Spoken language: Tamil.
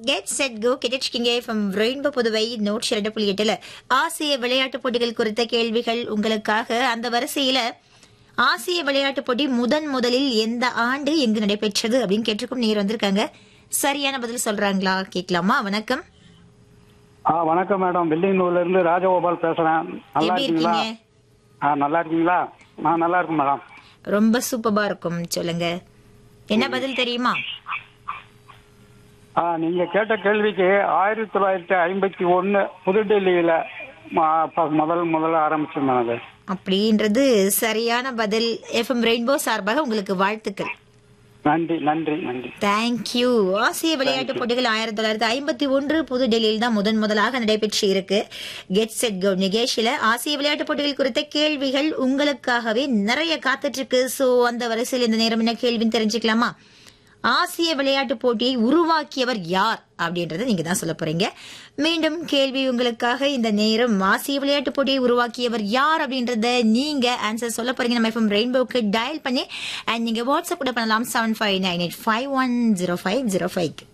கெட் செட் கோ கிடைச்சிக்கிங்க ஃப்ரம் ரெயின்போ புதுவை நூற்றி இரண்டு புள்ளி எட்டுல ஆசிய விளையாட்டுப் போட்டிகள் குறித்த கேள்விகள் உங்களுக்காக அந்த வரிசையில ஆசிய விளையாட்டுப் போட்டி முதன் முதலில் எந்த ஆண்டு எங்கு நடைபெற்றது அப்படின்னு கேட்டிருக்கும் நீர் வந்திருக்காங்க சரியான பதில் சொல்றாங்களா கேட்கலாமா வணக்கம் ஆ வணக்கம் மேடம் வெள்ளியனூர்ல இருந்து ராஜகோபால் பேசுறேன் நல்லா எப்படி இருக்கீங்களா இருக்கீங்க ஆ நல்லா இருக்கீங்களா நான் நல்லா இருக்கேன் மேடம் ரொம்ப சூப்பரா இருக்கும் சொல்லுங்க என்ன பதில் தெரியுமா ஆ நீங்க கேட்ட கேள்விக்கு ஆயிரத்தி தொள்ளாயிரத்தி ஐம்பத்தி ஒன்னு புதுடெல்லியில ம- ப- முதல் முதல்ல ஆரம்பிச்சேன் அது அப்படின்றது சரியான பதில் எஃப்எம் ரெயின்போ சார்பாக உங்களுக்கு வாழ்த்துக்கள் நன்றி நன்றி நன்றி தேங்க்யூ ஆசிய விளையாட்டுப் போட்டிகள் ஆயிரத்தி தொள்ளாயிரத்தி ஐம்பத்தி ஒன்று புது டெல்லியில் தான் முதன் முதலாக நடைபெற்று இருக்கு கெட் செட் கோ நிகழ்ச்சியில ஆசிய விளையாட்டுப் போட்டிகள் குறித்த கேள்விகள் உங்களுக்காகவே நிறைய காத்துட்டு இருக்கு சோ அந்த வரிசையில் இந்த நேரம் என்ன கேள்வின்னு தெரிஞ்சுக்கலாமா ஆசிய விளையாட்டுப் போட்டியை உருவாக்கியவர் யார் அப்படின்றத நீங்க தான் சொல்ல போறீங்க மீண்டும் கேள்வி உங்களுக்காக இந்த நேரம் ஆசிய விளையாட்டுப் போட்டியை உருவாக்கியவர் யார் அப்படின்றத நீங்க ஆன்சர் சொல்ல போறீங்க நம்ம எஃப்எம் ரெயின்போக்கு டயல் பண்ணி அண்ட் நீங்க வாட்ஸ்அப் கூட பண்ணலாம் seven five nine eight five one zero five zero five